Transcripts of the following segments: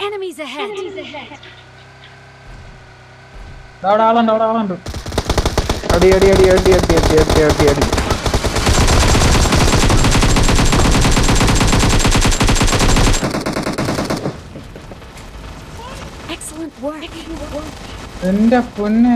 Enemies ahead. ദാ അവിടെ ആളുണ്ട് അവിടെ ആളുണ്ട് അടി അടി അടി അടി അടി അടി അടി അടി അടി Excellent work. എന്റെ പൊന്നെ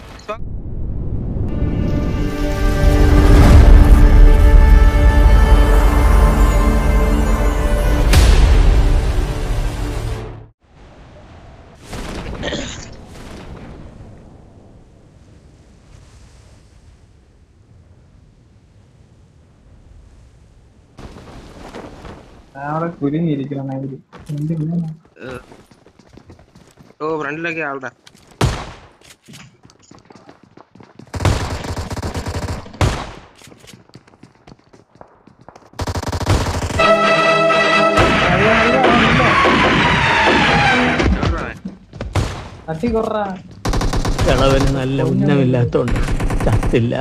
ഞാൻ അവിടെ കുരുങ്ങിയിരിക്കണം അതില്. എന്ത് ഇങ്ങനെ? ഓ ഫ്രണ്ടിലൊക്കെ ആളുടെ അയ്യോ, അയ്യോ, അയ്യോ. അടി കൊറ കിളവന് നല്ല ഉന്നമില്ലാത്തോണ്ട് ചത്തില്ല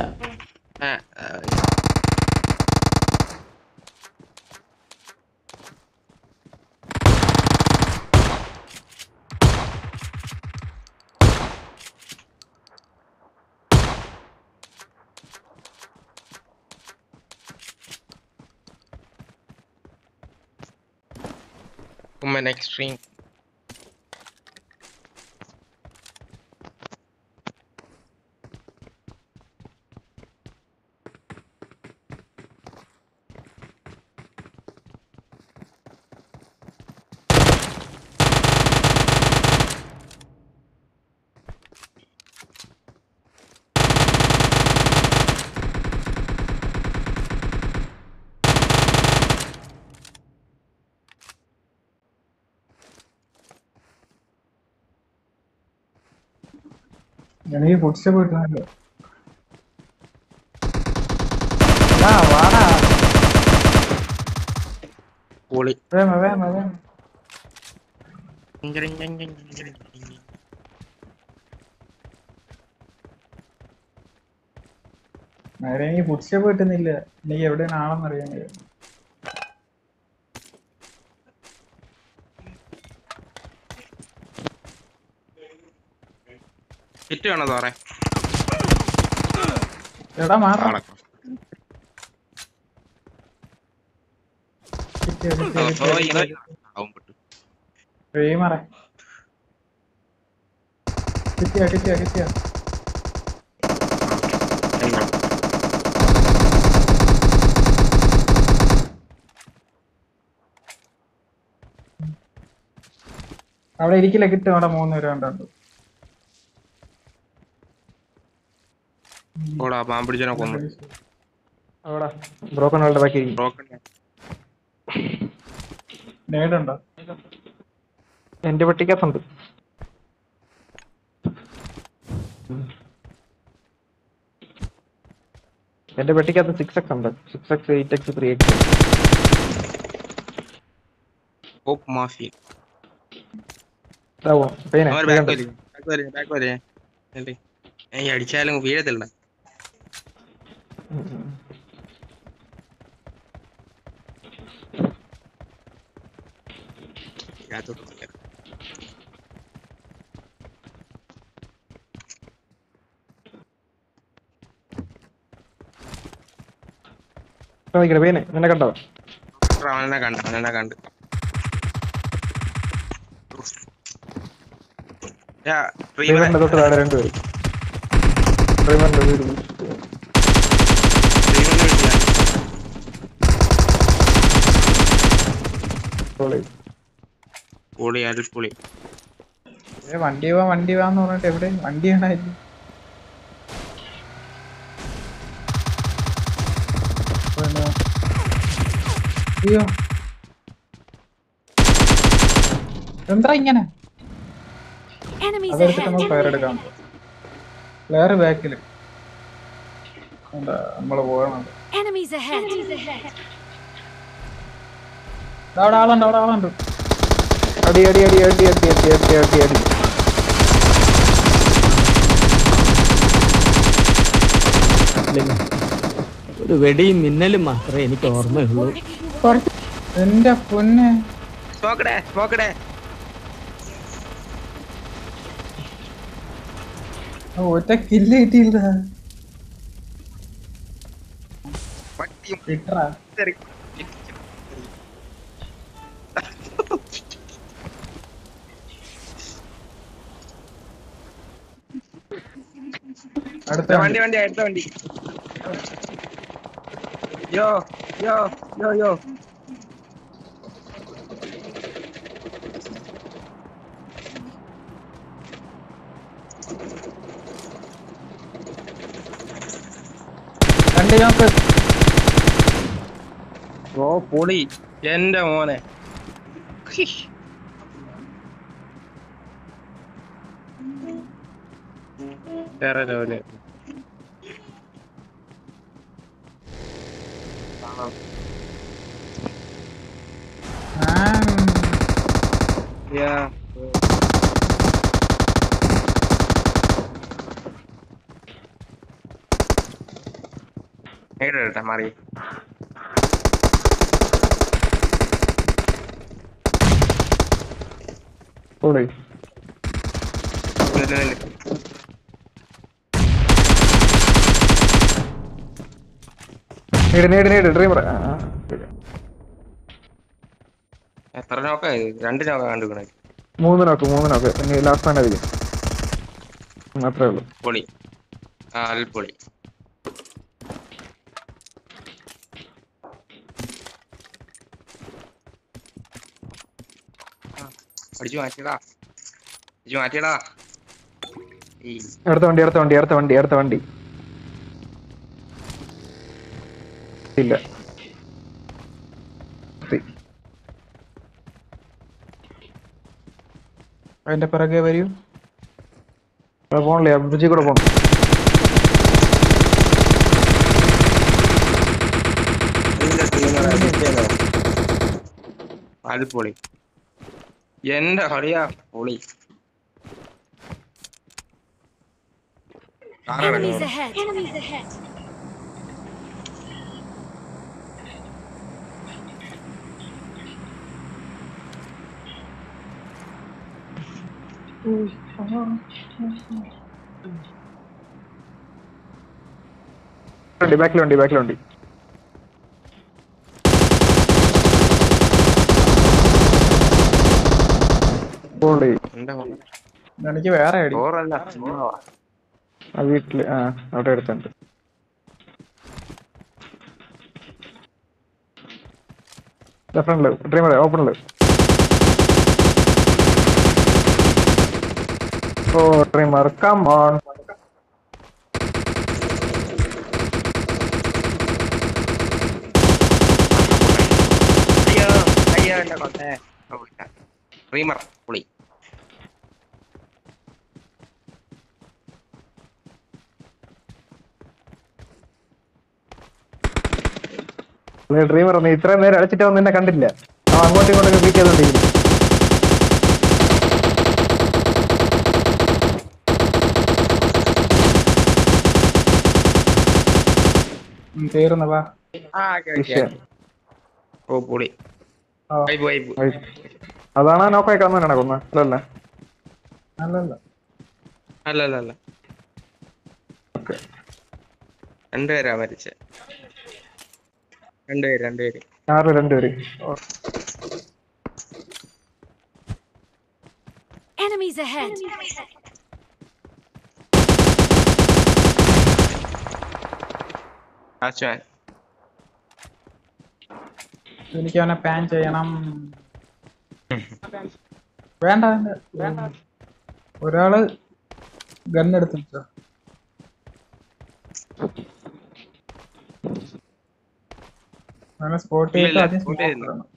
ഉമ്മൻ എക്സ്ട്രീം എനിക്ക് ഫുഡ് സ്റ്റെപ്പ് കിട്ടുന്നല്ലോ ആ വാടാ പൊളി വേമ വേമ വേമ നേരെ എനിക്ക് ഫുഡ് സ്റ്റെപ്പ് കിട്ടുന്നില്ല എനിക്ക് എവിടെയാണ് ആളെന്ന് അറിയാൻ കഴിയും ഹിറ്റ് വേണോ സാറേ എടാ മാറാ ആളൊക്കെ ഓ, ഇങ്ങനെ ആവും പെട്ടു. മാറേ കിട്ടിയ കിട്ടിയ കിട്ടിയ എന്താ? അവിടെ ഇരിക്കില്ല കിട്ടും അവിടെ മൂന്ന് പേര് കണ്ടുണ്ട് ഓടാ പാമ്പിടിച്ചനെ കൊന്നു അവിടെ ബ്രോക്കൺ ആളുടെ ബാക്കി ബ്രോക്കൺ നേടുണ്ടോ എന്റെ പെട്ടിക്കകത്തുണ്ട് എന്റെ പെട്ടിക്കകത്ത് സിക്സ് എക്സ് ഉണ്ട് six X eight X three X pop മാഫി ഇതാവും പേന അവൻ ബാക്ക് വരും ബാക്ക് വരും ബാക്ക് വരും എന്നിട്ട് ഈ അടിച്ചാലും വീഴത്തില്ല ഇതിനകത്തോട്ട് നോക്കാം. പേന നിന്നെ കണ്ടോ അവനെന്നെ കണ്ട് അവനെന്നെ കണ്ട് യാ, റീവ- ഡ്രൈവറിന്റെ തൊട്ട് താഴെ രണ്ടുപേരും ഡ്രൈവറിന്റെ വീട് റീവനെ വിളിച്ചില്ല. പൊളി അടിപൊളി ഏ, വണ്ടി വാ വണ്ടി വാന്ന് പറഞ്ഞിട്ട് എവിടെ വണ്ടിയാണ് അതില് പിന്നെ, അയ്യോ എന്താ ഇങ്ങനെ Enemies അതെടുത്തിട്ട് നമ്മൾ ഫയർ ahead. എടുക്കാം വേറെ ബാക്കില് നമ്മള് പോകണം Enemies ahead. അവിടെ ആളുണ്ട് അവിടെ ആളുണ്ട് അടി അടി അടി അടി അടി അടി അടി അടി അടി ഇല്ലെങ്കിൽ ഒരു വെടിയും മിന്നലും മാത്രമേ എനിക്ക് ഓർമ്മയുള്ളൂ എന്റെ പൊന്നെ സ്മോക്കടേ സ്മോക്കടേ ഓ, ഒറ്റ കില്ല് കിട്ടിയില്ല പട്ടിയും കിട്ടറാ തെറി. അടുത്ത വണ്ടി വണ്ടി അടുത്ത വണ്ടി യോ യോ യോ യോ രണ്ട് നോക്ക് ഓ പൊളി എന്റെ മോനെ ഹിഷ്. വേറെ ലെവല് ആ Yeah. കേട്ടോ മാറി ഓടേ നില്ല് നില്ല്. നേട് നേട് നേട് ഡ്രൈവർ എത്ര നോക്ക രണ്ട് നോക്ക കണ്ടുക്കണേ മൂന്ന് നോക്ക് മൂന്ന് നോക്ക് ഇനി ലാസ്റ്റ് തന്നെ ആയിരിക്കും അത്രേ ഉള്ളൂ പൊളി ആ അൽപ്പൊളി ആ, അടിച്ചു മാറ്റിയടാ അടിച്ചു മാറ്റിയടാ ഈ അടുത്ത വണ്ടി അടുത്ത വണ്ടി അടുത്ത വണ്ടി അടുത്ത വണ്ടി ഇല്ല എത്തി. അതിന്റെ പിറകെ വരൂ അവിടെ പോണില്ലേ ബ്രിഡ്ജിൽ കൂടെ പോണം ഇതിന്റെ ടീമിനെ അടിച്ചേലോ. അൽപ്പൊളി എന്റെ കളിയാ പൊളി കാറാണ് Enemies ahead. Enemies ahead. വണ്ടി ബാക്കിൽ വണ്ടി ബാക്കിൽ വണ്ടി പോളി എന്റെ മോനെ. എനിക്ക് വേറെ അടി ചോറല്ല ചുമ്മാവാ. ആ വീട്ടില് ആ അവിടെ അടുത്തുണ്ട് ഫ്രണ്ടില് ഡ്രീമർ ഓപ്പണില് ഓ ഡ്രീമർ കം ഓൺ അയ്യോ അയ്യോ എന്റെ കൊണ്ടേ റീമർ പുളി ഡ്രീമർ നീ ഇത്രയും നേരം അടിച്ചിട്ട് വന്ന് നിന്നെ കണ്ടില്ല ആ അങ്ങോട്ടും ഇങ്ങോട്ടും പീക്ക് ചെയ്തോണ്ടിരിക്കുന്നു ഉം, തീർന്നു വാ ആ ഓക്കെ ഓക്കെ വിഷയം ഓ പുളി ആ, വൈബ് വൈബ് ഐ. അതാണ് നോക്കായി കാണുന്ന കൊന്ന അല്ലല്ല അല്ലല്ല അല്ല അല്ല അല്ല ഓക്കെ രണ്ടുപേരാ മരിച്ച രണ്ടുപേര് രണ്ടുപേര് ആറ് രണ്ടുപേര് ഓ, Enemies ahead. ആശാൻ എനിക്ക് അവനെ പാൻ ചെയ്യണം വേണ്ട വേണ്ട വേണ്ട ഒരാള് ഗണ്ണെടുത്ത് വെച്ചോ അവനെ സ്പോട്ട് ചെയ്തിട്ട് ഇല്ലില്ല, ആദ്യം spot smoke ചെയ്യുന്നു. ഇടണം.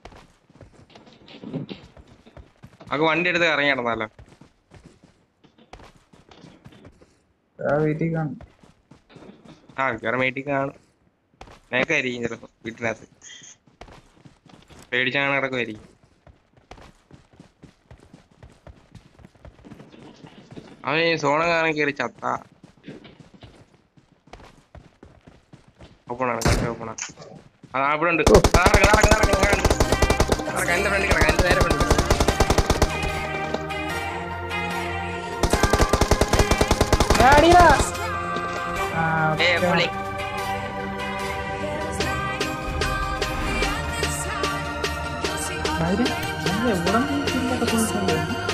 നമുക്ക് വണ്ടി എടുത്ത് ഇറങ്ങി നടന്നാലോ ആ വീട്ടിൽ കാണും ആ വേറെ വീട്ടിൽ കാണും മേക്കായിരിക്കും ചിലപ്പോ വീട്ടിനകത്ത് പേടിച്ചാണ് കിടക്കുമായിരിക്കും അവൻ ഈ സോണ കാണാൻ കയറി ചത്ത ഓപ്പണാണ് കറക്റ്റ് ഓപ്പണാണ് അതാ ഇവിടെ ഉണ്ട് ആ, നടക്ക്, നടക്ക്, നടക്ക്, നടക്ക്. നടക്ക്, എന്റെ ഫ്രണ്ടിൽ കിടക്കാം എന്റെ നേരെ ഫ്രണ്ടിൽ അടിയടാ ആ ഏ പൊളി എവിടെ എവിടെ